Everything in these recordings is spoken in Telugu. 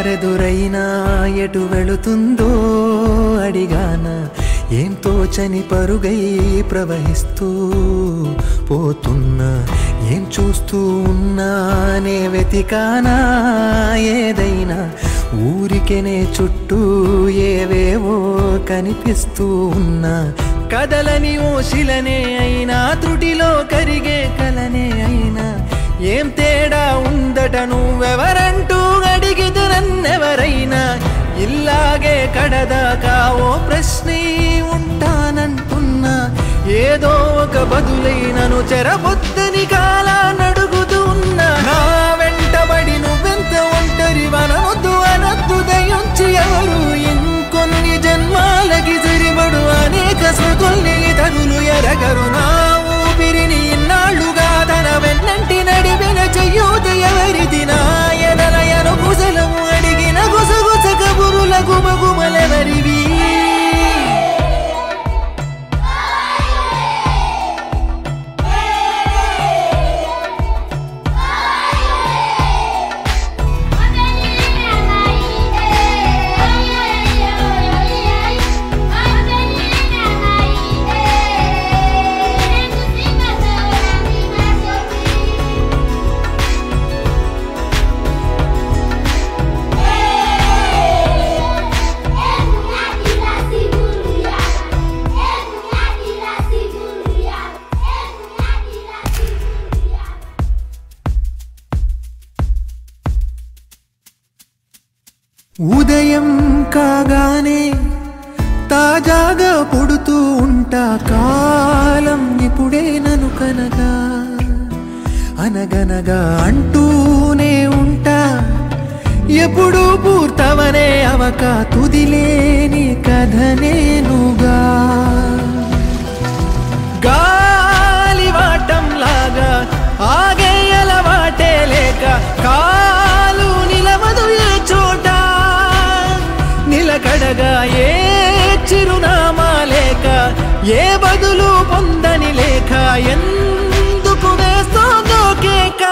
దారెదురైనా ఎటు వెళుతుందో అడిగాన ఏం తోచని పరుగై ప్రవహిస్తూ పోతున్నా ఏం చూస్తూ ఉన్నానే వెతికానా ఏదైనా ఊరికెనే చుట్టూ ఏవేవో కనిపిస్తూ ఉన్నా కదలని ఓశిలనే అయినా త్రుటిలో కరిగే కలనే అయినా ఏం తేడా ఉందట నువ్వెవరంటూ అడిగిదు నన్నెవరైనా ఇల్లాగే కడదాకా ఓ ప్రశ్నే ఉంటానంటున్నా ఏదో ఒక బదులైనను చెరబొద్దని కాలా నడుగుతూ ఉన్నా నా వెంటబడి నువ్వెంత ఒంటరి వనవద్దు అనద్దు దయించి ఎవరు ఇంకొన్ని జన్మాలకి సరిపడు అనేక స్మృతుల్ని తగులు ఎరగరు నా ఊపిరిని ఇన్నాళ్ళుగా తన వెన్నంటి నడిపిన చెయ్యూత ఎవరిది నా ఎదలయను కుశలము అడిగిన గుసగుస కబురుల గుమగుమలెవరివి ఉదయం కాగానే తాజాగా పుడుతూ ఉంటా కాలం ఇప్పుడే నను కనగా అనగనగా అంటూనే ఉంటా ఎప్పుడు పూర్తవనే అవక తుదిలేని కథ నేనుగా గాలివాటంలాగా ఆగే అలవాటే లేక కాలు నిలవదు ఏ చోట నిలకడగా ఏ చిరునామా లేక ఏ బదులు పొందని లేక ఎందుకు వేస్తోందో కేక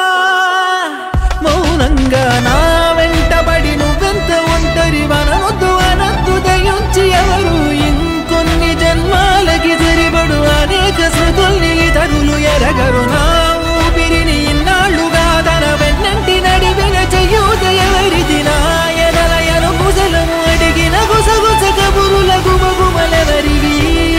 మౌనంగా నా వెంటబడి నువ్వెంత ఒంటరి వనవద్దు అనద్దు దయించి ఎవరు ఇంకొన్ని జన్మాలకి సరిపడు అనేక స్మృతుల్ని తగులు ఎరగరు నా ఊపిరిని ఇన్నాళ్ళుగా తన వెన్నంటి నడిపిన చెయ్యూత ఎవరిది నా ఎదలయను కుశలము అడిగిన గుసగుస కబురుల గుమగుమలెవరివి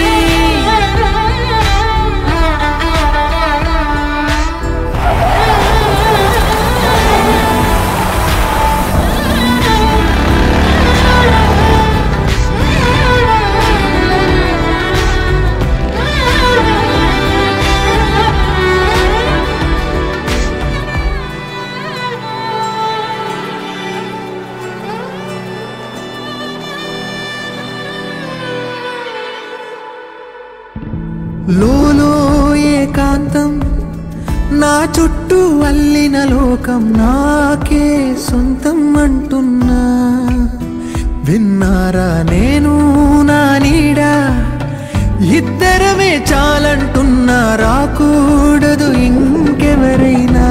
లోలో ఏకాంతం నా చుట్టూ అల్లిన లోకం నాకే సొంతం అంటున్నా విన్నారా నేను నా నీడ ఇద్దరమే చాలంటున్నా రాకూడదు ఇంకెవరైనా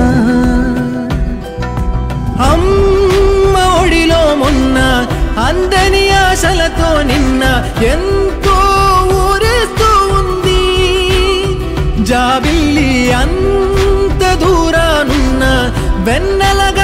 అమ్మ ఒడిలో మొన్న అందని ఆశలతో నిన్న ఎంతో ఊరేస్తూ ఉంది జాబిల్లి అంత దూరానున్న వెన్నెలగా